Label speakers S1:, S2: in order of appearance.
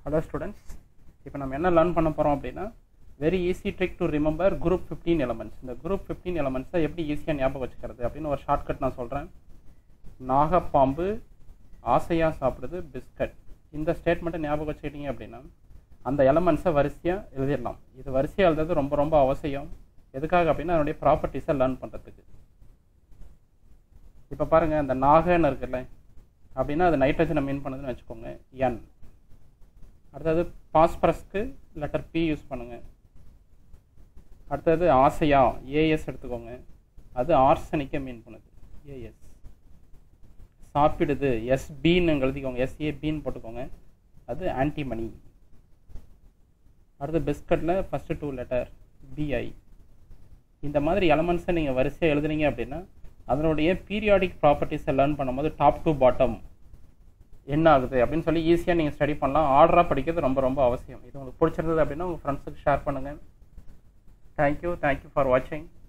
S1: hello students இப்போ நம்ம என்ன லேர்ன் பண்ண போகிறோம் அப்படின்னா very easy trick to remember group fifteen elements இந்த குரூப் ஃபிஃப்டீன் எலமெண்ட்ஸை எப்படி ஈஸியாக ஞாபகம் வச்சுக்கிறது அப்படின்னு ஒரு ஷார்ட்கட் நான் சொல்கிறேன் நாகப்பாம்பு ஆசையாக சாப்பிடுது பிஸ்கட் இந்த ஸ்டேட்மெண்ட்டை ஞாபகம் வச்சுக்கிட்டீங்க அப்படின்னா அந்த எலமெண்ட்ஸை வரிசையாக எழுதிடலாம் இது வரிசையாக எழுதுறது ரொம்ப ரொம்ப அவசியம் எதுக்காக அப்படின்னா அதனுடைய ப்ராப்பர்ட்டிஸை லேர்ன் பண்ணுறதுக்கு இப்போ பாருங்கள் அந்த நாகன்னு இருக்குல்ல அப்படின்னா அது நைட்ரஜனை மீன் பண்ணுதுன்னு வச்சுக்கோங்க என் அடுத்தது பாஸ்பரஸ்க்கு லெட்டர் பி யூஸ் பண்ணுங்க அடுத்தது ஆசையா ஏஎஸ் எடுத்துக்கோங்க அது ஆர்சனிக்கை மீன் பண்ணுது ஏஎஸ் சாப்பிடுது எஸ்பின்னு எழுதிக்கோங்க எஸ்ஏ பின்னு போட்டுக்கோங்க அது ஆன்டிமணி அடுத்து பிஸ்கட்டில் ஃபஸ்ட்டு டூ லெட்டர் பிஐ இந்த மாதிரி எலமெண்ட்ஸை நீங்கள் வரிசையாக எழுதுனீங்க அப்படின்னா அதனுடைய பீரியாடிக் ப்ராப்பர்ட்டிஸை லேர்ன் பண்ணும்போது டாப் டு பாட்டம் என்ன ஆகுது அப்படின்னு சொல்லி ஈஸியாக நீங்கள் ஸ்டடி பண்ணலாம் ஆர்டராக படிக்கிறது ரொம்ப ரொம்ப அவசியம் இது உங்களுக்கு பிடிச்சிருந்தது அப்படின்னா உங்கள் ஃப்ரெண்ட்ஸுக்கு ஷேர் பண்ணுங்கள் தேங்க்யூ தேங்க்யூ ஃபார் வாட்சிங்